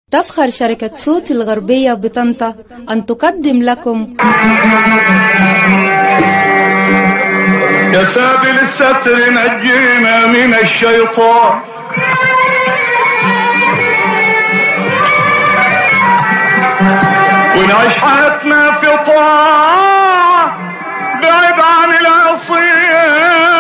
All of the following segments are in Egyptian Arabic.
تفخر شركة صوت الغربية بطنطا أن تقدم لكم يا سابل الستر نجينا من الشيطان ونعيش حياتنا في طاعة بعيد عن العصية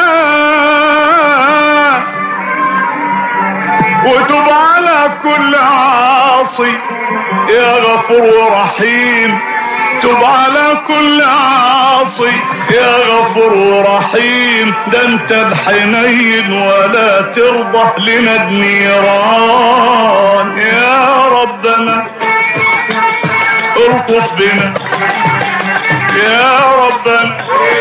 وتب على كل عاصي يا غفور رحيم تب على كل عاصي يا غفور رحيم ده انت بحنين ولا ترضى لنا النيران يا ربنا الطف بنا يا ربنا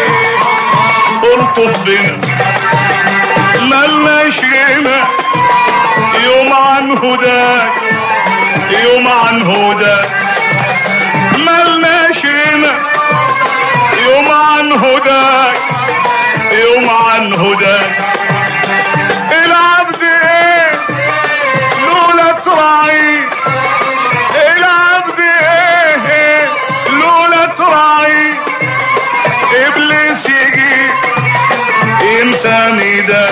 الطف بنا ملناش غنى يوم عن هداك يوم عن هداك ملناش غنى يوم عن هداك يوم عن هداك العبد ايه لولا تراعي العبد ايه لولا تراعي ابليس يجي انسان ده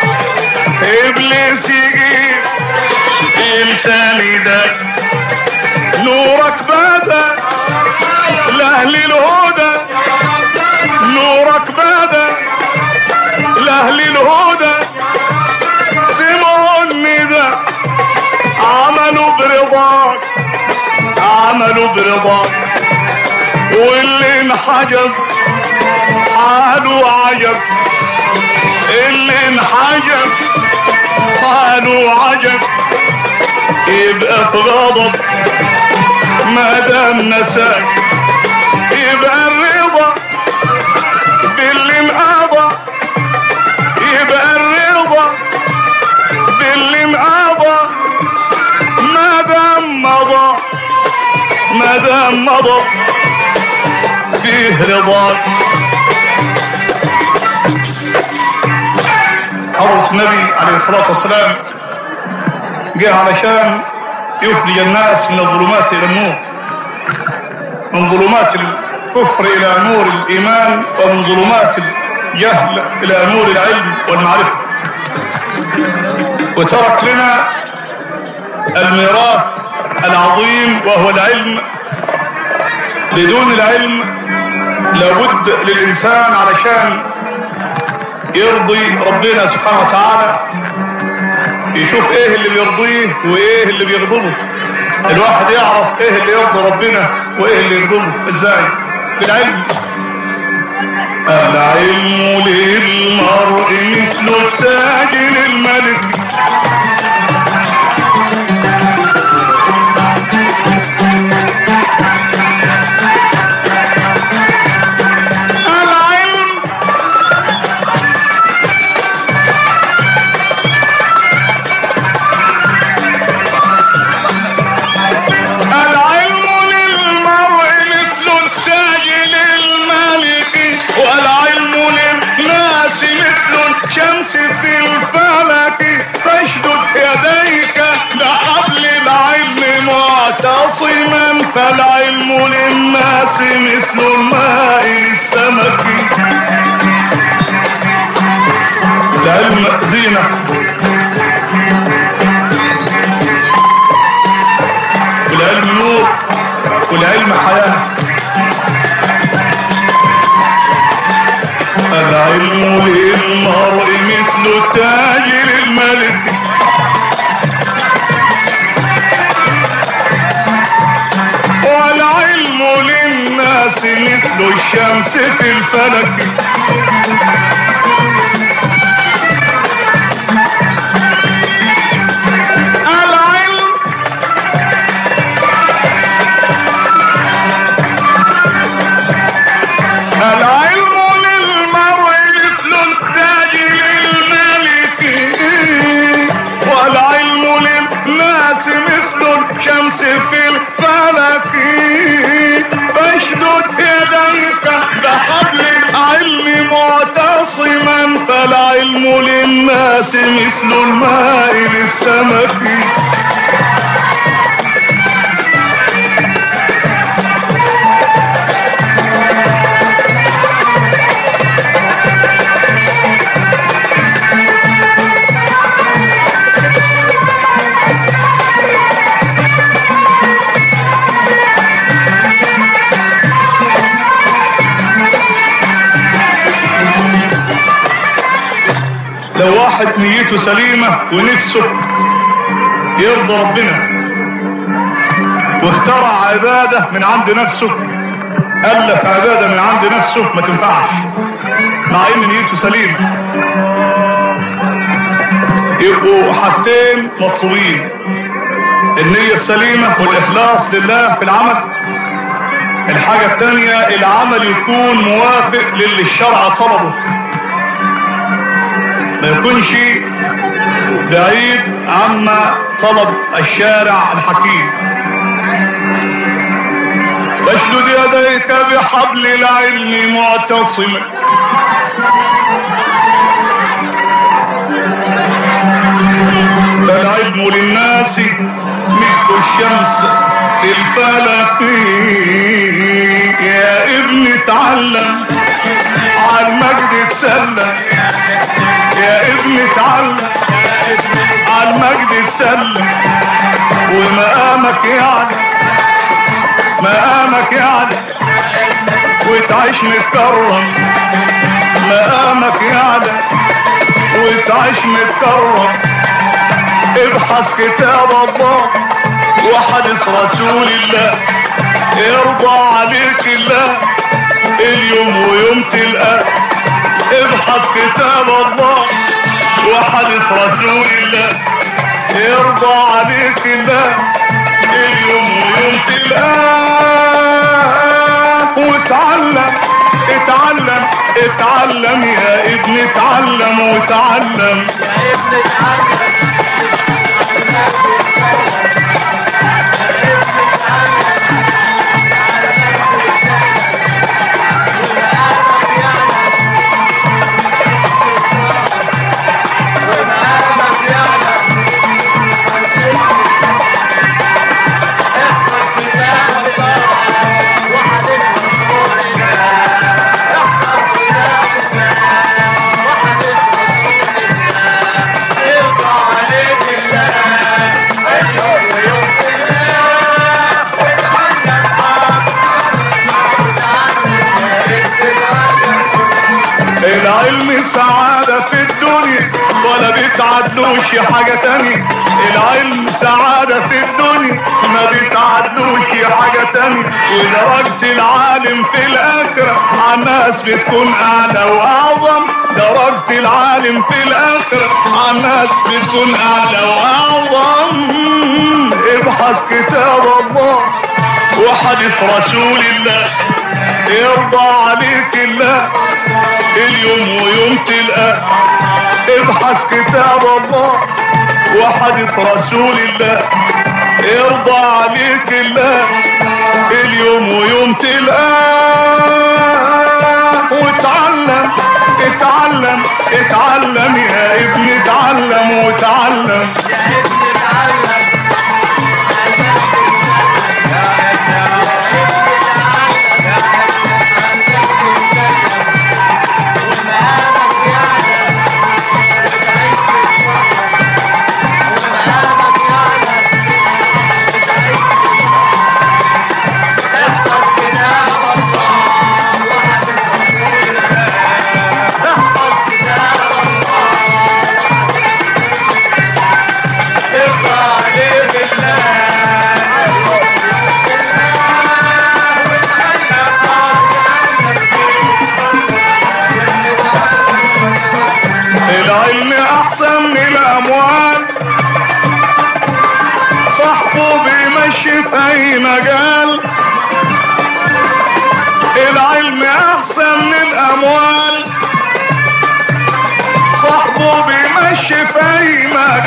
ابليس يجي انسان ده نورك بدا لاهل الهدى نورك بدا لاهل الهدى سمعوا الندى عملوا برضاك عملوا برضاك واللي انحجب حاله عجب اللي انحجب حاله عجب يبقى في غضب ما دام نساك يبقى الرضا باللي انقضى يبقى الرضا باللي انقضى ما دام مضى ما دام مضى فيه رضاك حضرة النبي عليه الصلاة والسلام جاء علشان يخرج الناس من الظلمات إلى النور من ظلمات الكفر إلى نور الإيمان ومن ظلمات الجهل إلى نور العلم والمعرفة وترك لنا الميراث العظيم وهو العلم بدون العلم لابد للإنسان علشان يرضي ربنا سبحانه وتعالى يشوف ايه اللي بيرضيه وايه اللي بيغضبه الواحد يعرف ايه اللي يرضي ربنا وايه اللي يغضبه ازاي بالعلم العلم للمرء مثل التاج للملك العلم العلم للمرء مثل التاج للملك والعلم للناس مثل الشمس في الفلك فاشدد يديك بحبل العلم معتصما فالعلم للناس مثل الماء للسمك العلم زينه والعلم نور والعلم حياة العلم للمرء مثل التاج للملك والعلم للناس مثل الشمس في الفلك العلم العلم للمرء مثل التاج للملك والعلم للناس مثل الشمس في الفلك فاشدد يديك بحبل العلم معتصما فالعلم للناس مثل الماء للسمك واحد نيته سليمة ونفسه يرضى ربنا واخترع عبادة من عند نفسه ألف عبادة من عند نفسه ما تنفعش مع إن نيته سليمة يبقوا حاجتين مطلوبين النية السليمة والإخلاص لله في العمل الحاجة الثانية العمل يكون موافق للي الشرع طلبه ما يكونش بعيد عما طلب الشارع الحكيم فاشدد يديك بحبل العلم معتصما فالعلم للناس مثل الشمس للفلك يا ابن اتعلم على المجد تسلم يا ابن اتعلم على المجد تسلم ومقامك يعني مقامك يعني وتعيش متكرم مقامك يعني وتعيش متكرم ابحث كتاب الله وحديث رسول الله يرضى عليك الله اليوم ويوم تلقى ابحث كتاب الله وحديث رسول الله يرضى عليك الله اليوم ويوم تلقاه وتعلم اتعلم اتعلم يا ابني اتعلم وتعلم يا ابن اتعلم العلم سعادة في الدنيا ولا بيتعدلوش حاجة تانية العلم سعادة في الدنيا ما بيتعدلوش حاجة تانية ودرجة العالم في الآخرة على الناس بتكون أعلى وأعظم درجة العالم في الآخرة على الناس بتكون أعلى وأعظم ابحث كتاب الله وحديث رسول الله يرضى عليك الله اليوم ويوم تلقى ابحث كتاب الله وحديث رسول الله يرضى عليك الله اليوم ويوم تلقى واتعلم اتعلم اتعلم يا ابني اتعلم وتعلم يا ابن اتعلم العلم احسن من الاموال صاحبه بيمشي في اي مجال العلم احسن من الاموال صاحبه بيمشي في اي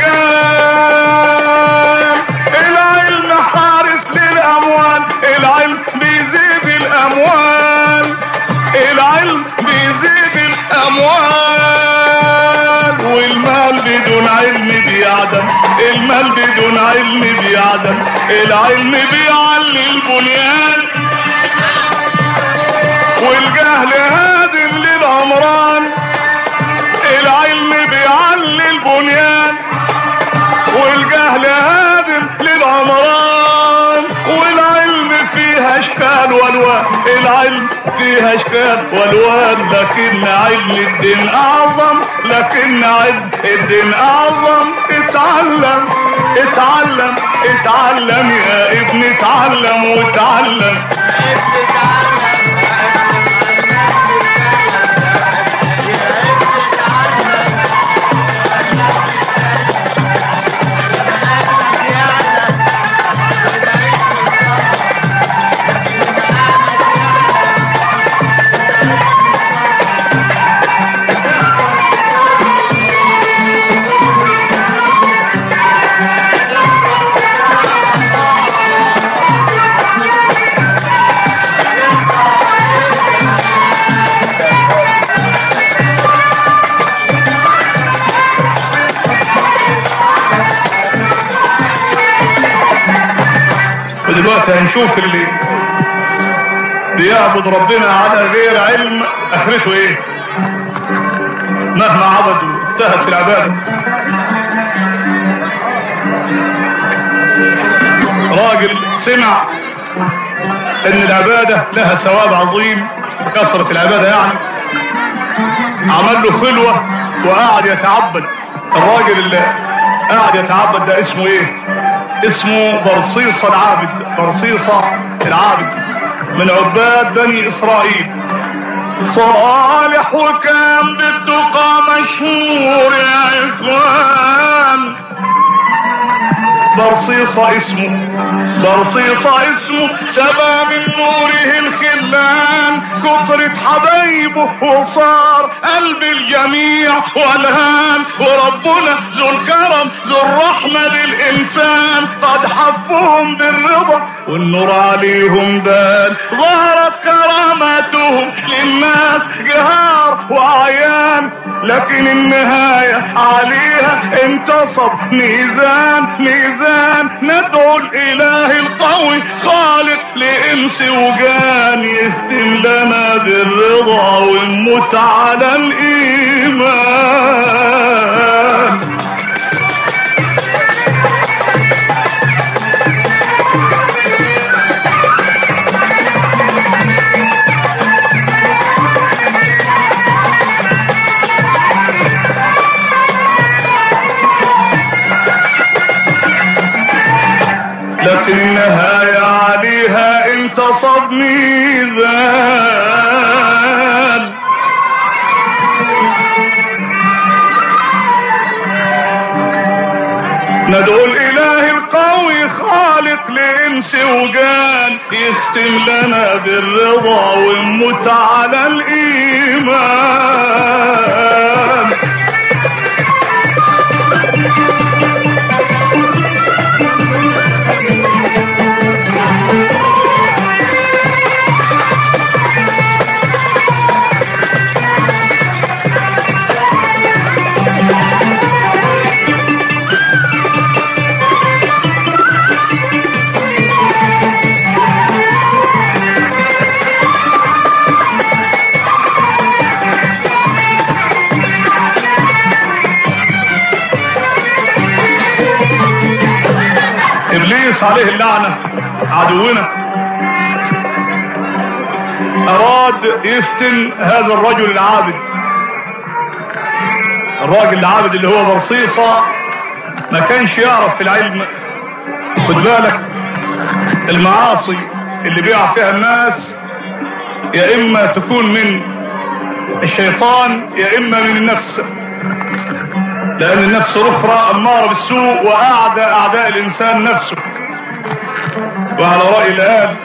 مجال العلم حارس للاموال العلم بيزيد الاموال العلم بيزيد الاموال والمال بدون علم بيعدم المال بدون علم بيعدم العلم بيعلي البنيان والجهل هادم للعمران العلم بيعلي البنيان والجهل هادم للعمران والعلم فيها فيها اشكال والوان العلم فيها اشكال والوان لكن علم الدين اعظم لكن علم الدين اعظم اتعلم اتعلم اتعلم يا ابن اتعلم واتعلم ودلوقتي هنشوف اللي بيعبد ربنا على غير علم اخرته ايه مهما عبد واجتهد في العباده راجل سمع ان العباده لها ثواب عظيم كثره العباده يعني عمل له خلوه وقعد يتعبد الراجل اللي قاعد يتعبد ده اسمه ايه اسمه برصيصة العابد برصيصة العابد من عباد بني اسرائيل صالح وكان بالتقى مشهور يا اخوان برصيصة اسمه برصيصة اسمه سبى من نوره الخلان كترة حبايبه وصار قلب الجميع والهان وربنا ذو الكرم ذو الرحمة للإنسان قد حفهم بالرضا والنور عليهم بان ظهرت كرامتهم للناس جهار وعيان لكن النهاية عليها انتصب ميزان ميزان ندعو الإله القوي خالق لإنس وجان يختم لنا بالرضا ونموت على الإيمان لكن النهاية عليها انتصب ميزان ندعو الاله القوي خالق لانس وجان يختم لنا بالرضا ونموت على الايمان ابليس عليه اللعنه عدونا اراد يفتن هذا الرجل العابد الراجل العابد اللي هو برصيصه ما كانش يعرف في العلم خد بالك المعاصي اللي بيقع فيها الناس يا اما تكون من الشيطان يا اما من النفس لأن النفس رخرة أمارة بالسوء وأعدى أعداء الإنسان نفسه وعلى رأي الآن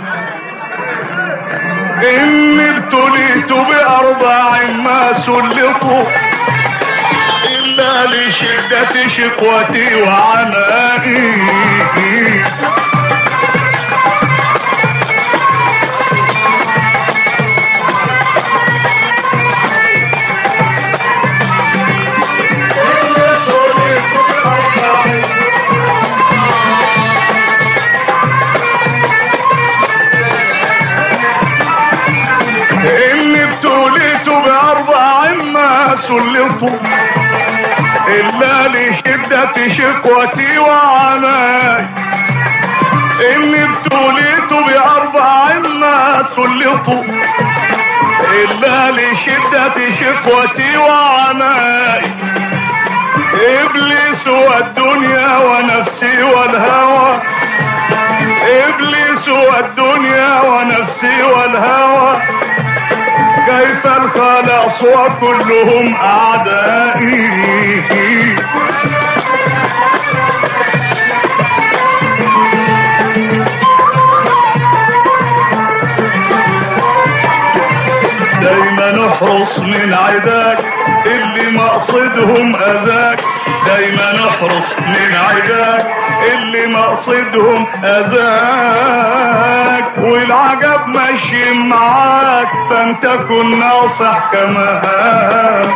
إني ابتليت بأربع ما سلطوا إلا لشدة شقوتي وعنائي إني ابتليت بأربع ما سلطوا إلا لشدة شقوتي وعناي اني ابتليت باربع ما سلطوا الا لشدة شقوتي وعنائي ابليس والدنيا ونفسي والهوى ابليس والدنيا ونفسي والهوى كيف الخلاص وكلهم اعدائي دايما احرص من عداك اللي مقصدهم اذاك دايما احرص من عداك اللي مقصدهم اذاك والعجب ماشي معاك فانت كن ناصح كمان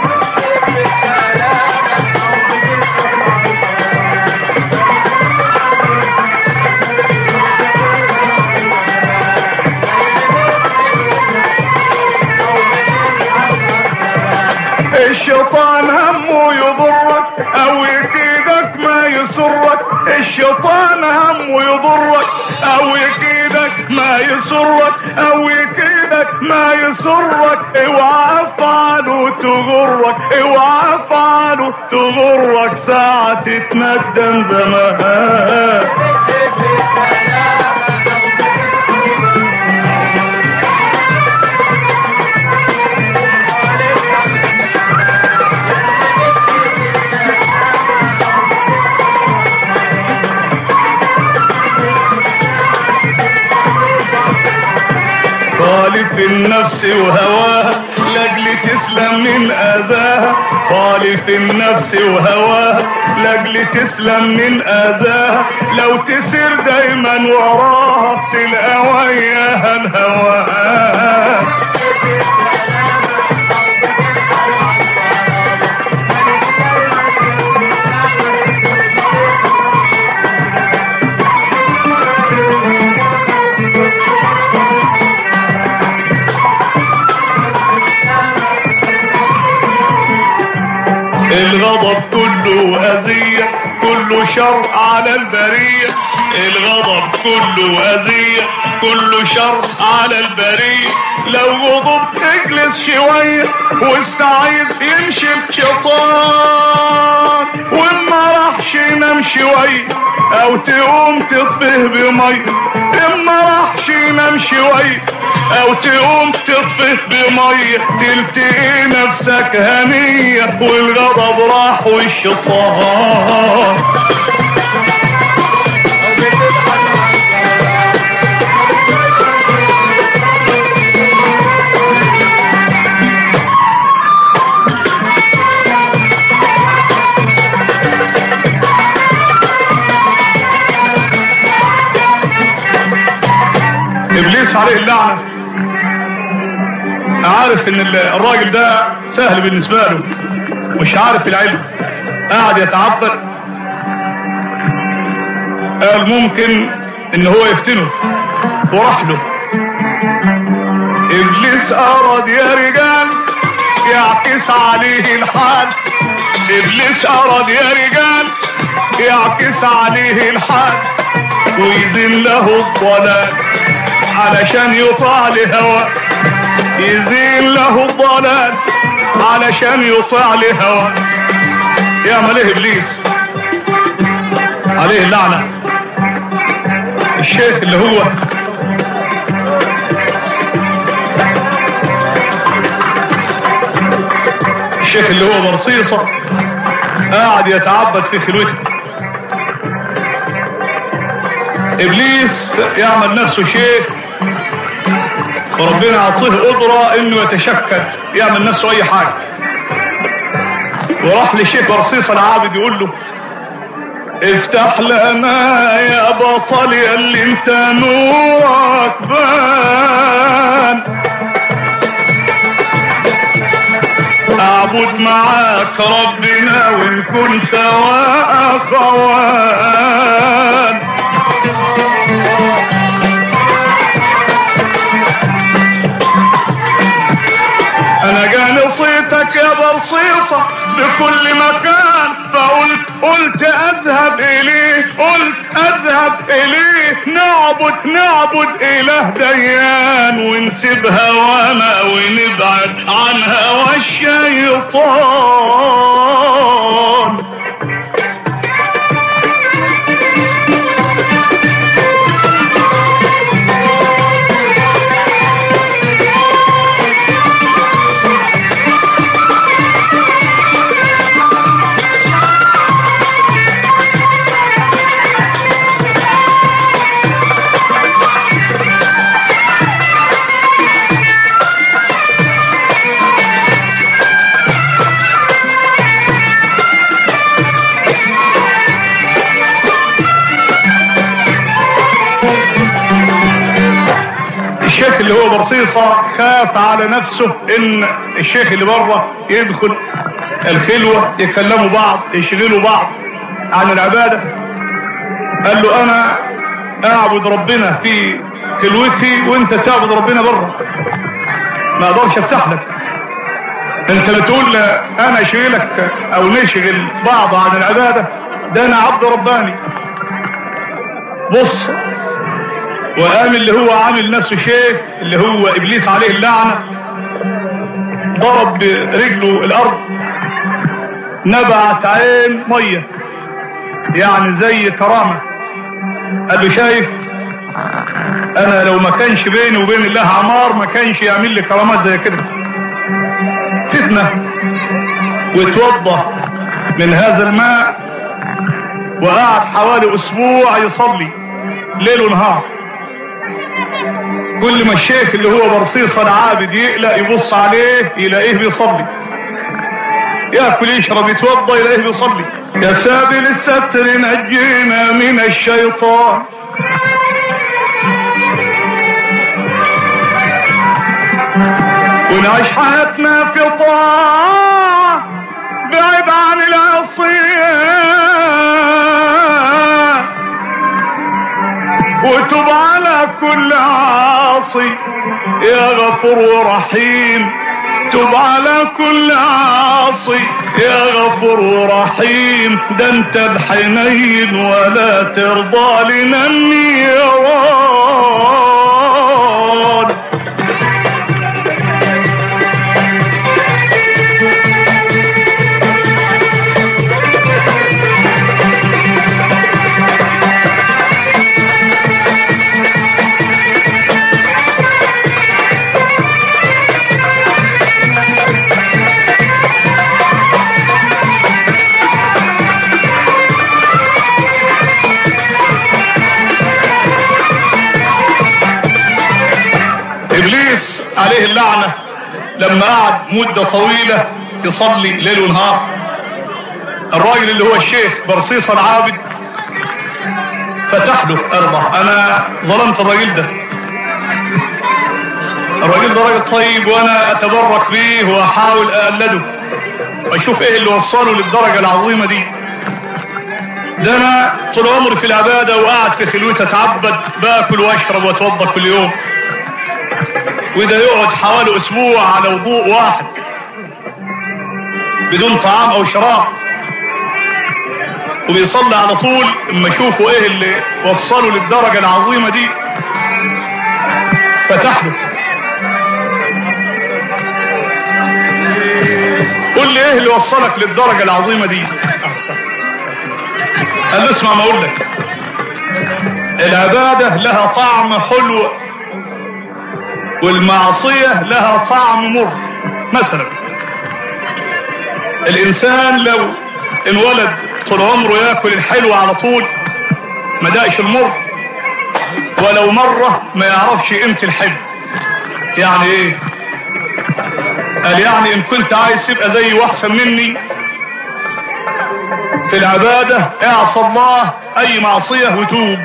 الشيطان همه يضرك او يكيدك ما يسرك الشيطان همه يضرك او يكيدك ما يسرك او يكيدك ما يسرك اوعى افعله تغرك اوعى افعله تغرك ساعة تتندم زمان خالف النفس وهواها لاجل تسلم من اذاها خالف النفس وهواها لاجل تسلم من اذاها لو تسير دايما وراها تلقى وياها الهواها الغضب كله أذية كله شر على البرية الغضب كله أذية كله شر على البرية لو غضب اجلس شوية والسعيد يمشي بشيطان وما راحش ينام شوية او تقوم تطفه بمية اما راحش ينام شوية او تقوم تطفه بمية تلتقي نفسك هنية والغضب راح والشيطان ابليس عليه اللعنه عارف ان ال- الراجل ده سهل بالنسبه له مش عارف العلم قاعد يتعبد قال ممكن ان هو يفتنه وراح له ابليس اراد يا رجال يعكس عليه الحال ابليس اراد يا رجال يعكس عليه الحال ويزن له الضلال علشان يطاع لهوى يزين له الضلال علشان يطاع لهوى يعمل ايه ابليس عليه اللعنه الشيخ اللي هو الشيخ اللي هو برصيصه قاعد يتعبد في خلوته ابليس يعمل نفسه شيخ وربنا يعطيه قدرة انه يتشكل يعمل نفسه اي حاجة وراح للشيخ برصيص العابد يقول له افتح لنا يا بطل يا اللي انت نورك بان اعبد معاك ربنا ونكون سواء اخوان انا جاني صيتك يا برصيصة بكل مكان فقلت قلت اذهب اليه قلت اذهب اليه نعبد نعبد اله ديان ونسيب هوانا ونبعد عن هوى الشيطان الشيخ اللي هو برصيصة خاف على نفسه ان الشيخ اللي بره يدخل الخلوة يكلموا بعض يشغلوا بعض عن العبادة قال له انا اعبد ربنا في خلوتي وانت تعبد ربنا بره ما اقدرش افتح لك انت بتقول انا اشغلك او نشغل بعض عن العبادة ده انا عبد رباني بص وقام اللي هو عامل نفسه شيخ اللي هو ابليس عليه اللعنة ضرب برجله الارض نبعت عين مية يعني زي كرامة قال له شايف انا لو ما كانش بيني وبين الله عمار ما كانش يعمل لي كرامات زي كده فتنة وتوضى من هذا الماء وقعد حوالي اسبوع يصلي ليل ونهار كل ما الشيخ اللي هو برصيص العابد يقلق يبص عليه يلاقيه بيصلي ياكل يشرب يتوضا يلاقيه بيصلي يا سابل الستر نجينا من الشيطان ونعيش حياتنا في طاعة بعيد عن العصيان وتب على كل عاصي يا غفور ورحيم تب على كل عاصي يا غفور ورحيم ده انت الحنين ولا ترضى لنا النيران ابليس عليه اللعنة لما قعد مدة طويلة يصلي ليل ونهار الراجل اللي هو الشيخ برصيص العابد فتح له ارضه انا ظلمت الراجل ده الراجل ده راجل طيب وانا اتبرك بيه واحاول اقلده واشوف ايه اللي وصله للدرجة العظيمة دي ده انا طول عمري في العبادة وقاعد في خلوتي اتعبد باكل واشرب واتوضى كل يوم وده يقعد حوالي اسبوع على وضوء واحد بدون طعام او شراب وبيصلي على طول اما اشوفوا ايه اللي وصلوا للدرجة العظيمة دي فتح له قول لي ايه اللي وصلك للدرجة العظيمة دي قال له اسمع ما اقول لك العبادة لها طعم حلو والمعصية لها طعم مر مثلا الإنسان لو انولد طول عمره ياكل الحلو على طول ما داقش المر ولو مرة ما يعرفش قيمة الحلو يعني ايه قال يعني ان كنت عايز تبقى زيي واحسن مني في العبادة اعصى الله اي معصية وتوب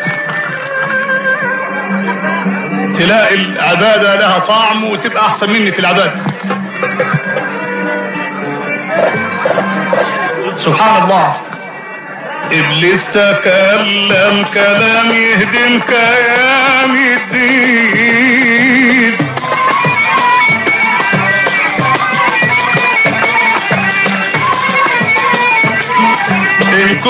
تلاقي العبادة لها طعم وتبقى احسن مني في العبادة سبحان الله ابليس تكلم كلام يهدم كيان الدين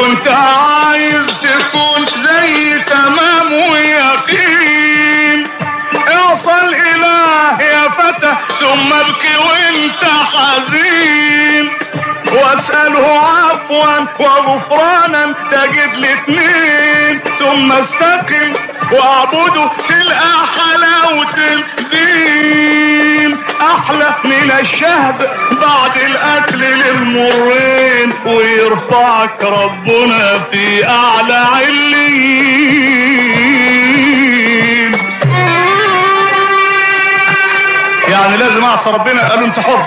كنت عايز تكون زي تمام ويقين اوصل اله يا فتى ثم ابكي وانت حزين واسأله عفوا وغفرانا تجد الاتنين ثم استقم واعبده تلقى حلاوة الدين احلى من الشهد بعد الاكل للمرين ويرفعك ربنا في اعلى عليين يعني لازم اعصى ربنا قال له انت حر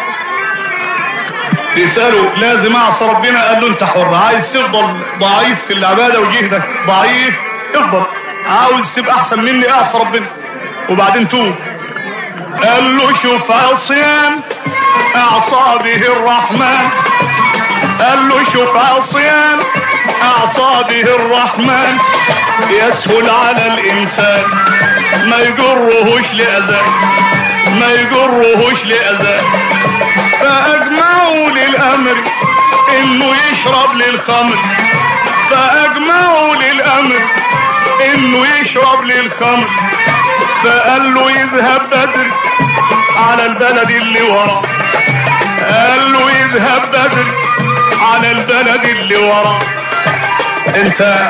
بيسأله لازم اعصى ربنا قال له انت حر عايز تفضل ضعيف في العبادة وجهدك ضعيف افضل عاوز تبقى احسن مني اعصى ربنا وبعدين توب قال له شوف عصيان اعصى به الرحمن قال له شوف عصيان اعصى به الرحمن يسهل على الانسان ما يجرهوش لاذى ما يجرهوش لاذى فاجمعوا للامر انه يشرب للخمر فاجمعوا للامر انه يشرب للخمر فقال له يذهب بدر على البلد اللي ورا قال له يذهب بدر على البلد اللي ورا انت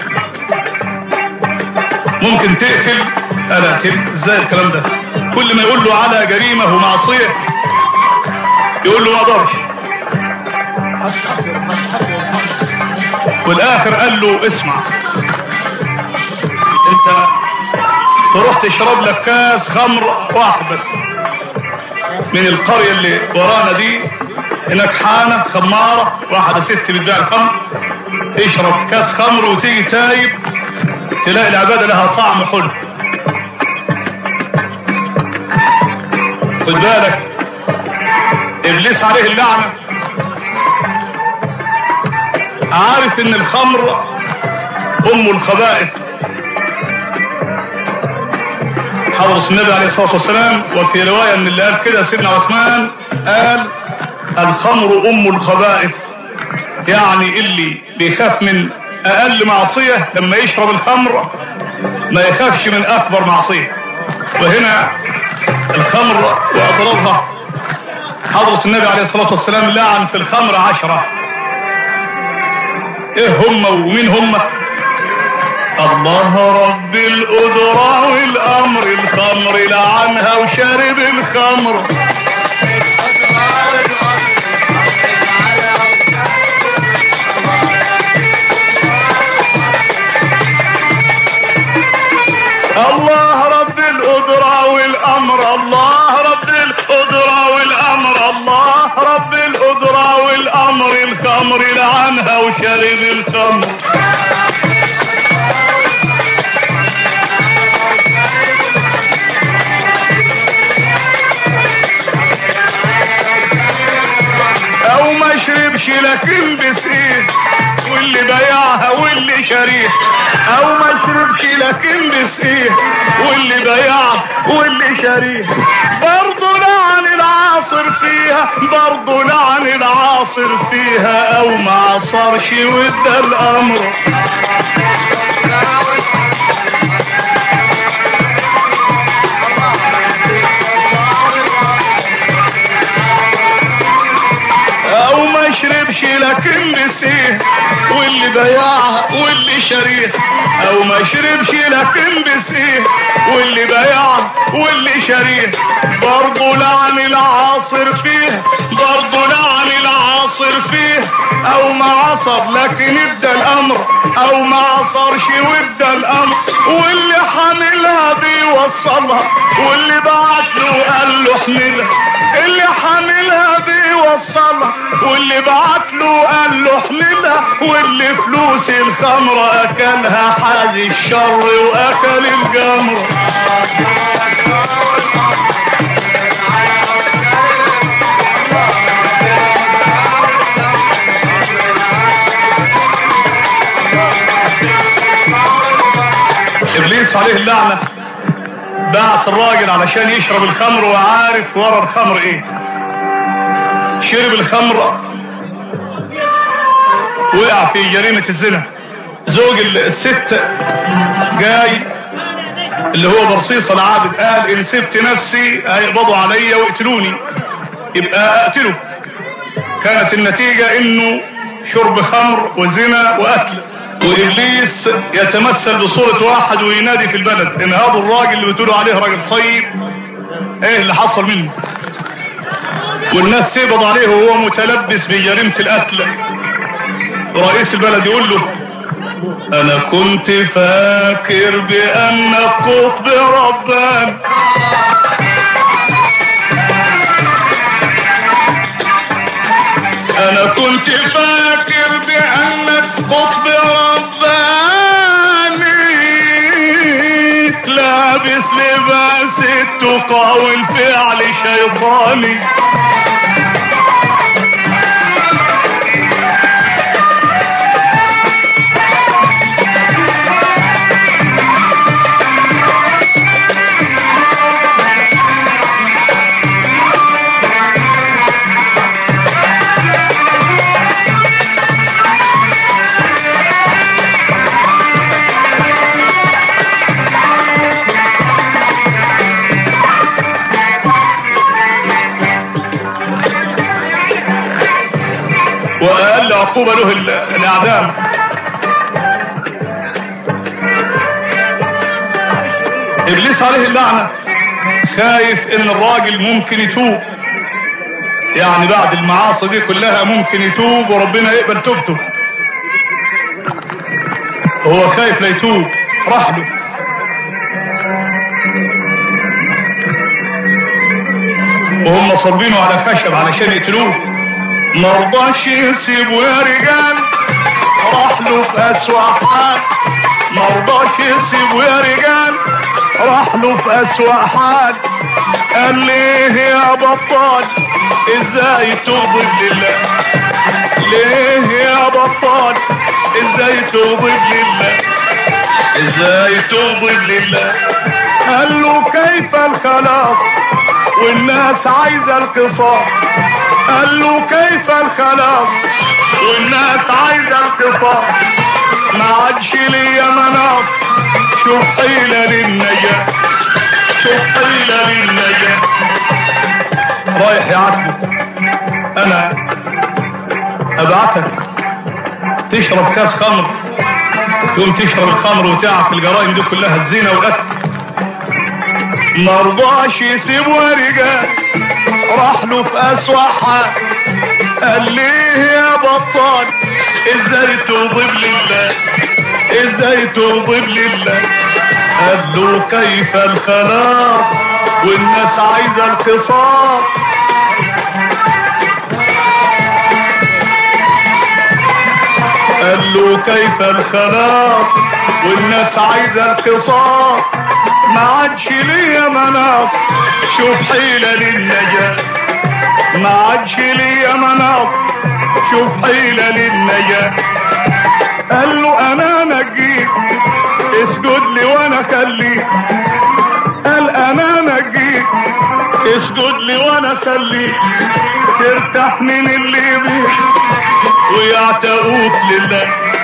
ممكن تقتل انا اقتل ازاي الكلام ده كل ما يقول له على جريمه ومعصيه يقول له ما اقدرش والاخر قال له اسمع انت تروح تشرب لك كاس خمر واحد بس من القرية اللي ورانا دي هناك حانة خمارة واحدة ست بتبيع الخمر تشرب كاس خمر وتيجي تايب تلاقي العبادة لها طعم حلو خد بالك ابليس عليه اللعنة عارف ان الخمر ام الخبائث حضرة النبي عليه الصلاة والسلام وفي رواية من اللي قال كده سيدنا عثمان قال الخمر أم الخبائث يعني اللي بيخاف من أقل معصية لما يشرب الخمر ما يخافش من أكبر معصية وهنا الخمر وأضرارها حضرة النبي عليه الصلاة والسلام لعن في الخمر عشرة ايه هم ومين هم الله رب القدرة والأمر الخمر لعنها وشرب الخمر الله رب القدرة والأمر الله رب القدرة والأمر الله رب القدرة والأمر الخمر لعنها وشرب الخمر او ما شربش لكن بسقيه واللي بيعها واللي شاريه او ما شربش لكن بسقيه واللي بيعها واللي شاريه برضه لعن العاصر فيها برضه لعن العاصر فيها او ما عصرش وادى الامر او ما شربش لكن بسيه واللي بيعها واللي شاريه او ما شربش لكن بسيه واللي بيعها واللي شاريه برضه لعن العاصر فيه برضه لعن العاصر فيه او ما عصر لكن ادى الامر او ما عصرش وادى الامر واللي حاملها بيوصلها واللي بعت له قال له احملها اللي حاملها بيوصلها واللي بعت له قال له احملها واللي فلوس الخمرة اكلها حاز الشر واكل الجمر ابليس عليه اللعنة بعت الراجل علشان يشرب الخمر وعارف ورا الخمر ايه شرب الخمر وقع في جريمة الزنا زوج الست جاي اللي هو برصيص العابد قال ان سبت نفسي هيقبضوا عليا ويقتلوني يبقى اقتله كانت النتيجة انه شرب خمر وزنا وقتل وابليس يتمثل بصورة واحد وينادي في البلد ان هذا الراجل اللي بتقولوا عليه راجل طيب ايه اللي حصل منه والناس تقبض عليه وهو متلبس بجريمة القتل رئيس البلد يقول له انا كنت فاكر بانك قطب ربان انا كنت فاكر بانك قطب رباني لابس لباس التقى والفعل شيطاني واقل عقوبة له ال- الاعدام ابليس عليه اللعنة خايف ان الراجل ممكن يتوب يعني بعد المعاصي دي كلها ممكن يتوب وربنا يقبل توبته هو خايف لا يتوب راح له وهم صلبينه على خشب علشان يقتلوه مرضاش يسيبوا يا رجال راح له في اسوأ حال مرضاش يسيبوا يا رجال راح له في اسوأ حال قال ليه يا بطال ازاي تغضب لله ليه يا بطال ازاي تغضب لله ازاي تغضب لله قال له كيف الخلاص والناس عايزه القصاص قال له كيف الخلاص والناس عايزه القصاص ما عادش ليا مناص شوف حيلة للنجاة شوف حيلة للنجاة رايح يا عدل انا ابعتك تشرب كاس خمر تقوم تشرب الخمر وتقع في الجرائم دي كلها الزنا والقتل مرضاش يسيبوا رجال راح له في اسوأ حال قال ليه يا بطال ازاي تغضب لله ازاي تغضب لله قال له كيف الخلاص والناس عايزه القصاص قال له كيف الخلاص والناس عايزه القصاص ما عادش ليا مناص شوف حيلة للنجاة ما عادش ليا مناص شوف حيلة للنجاة قال له انا نجيك اسجد لي وانا خليك قال انا نجيك اسجد لي وانا خليك ترتاح من اللي بيك ويعتقوك لله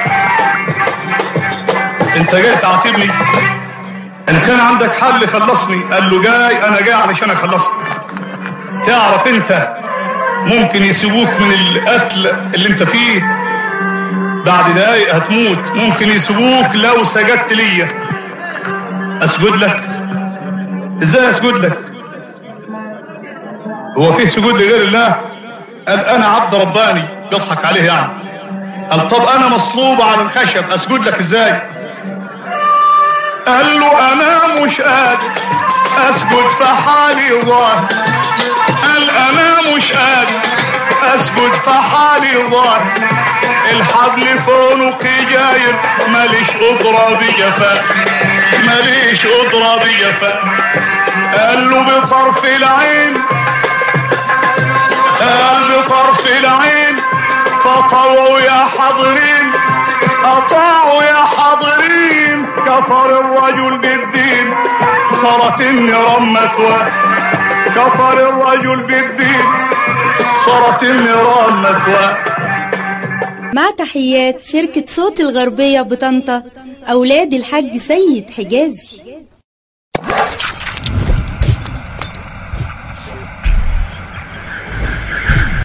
انت جاي تعاتبني ان كان عندك حل خلصني قال له جاي انا جاي علشان اخلصك تعرف انت ممكن يسيبوك من القتل اللي انت فيه بعد دقايق هتموت ممكن يسيبوك لو سجدت ليا اسجد لك ازاي اسجد لك هو في سجود لغير الله قال انا عبد رباني بيضحك عليه يعني قال طب انا مصلوب على الخشب اسجد لك ازاي قال له انا مش قادر اسجد في حالي ظاهر قال انا مش قادر اسجد في حالي ظاهر الحبل فوقي جاير ماليش قدرة بجفاء ماليش قدرة بجفاء قال له بطرف العين قال بطرف العين فطووا يا حاضرين أطاعوا يا حاضرين كفر الرجل بالدين صارت النيران مثواه كفر الرجل بالدين صارت النيران مثواه مع تحيات شركة صوت الغربية بطنطا أولاد الحاج سيد حجازي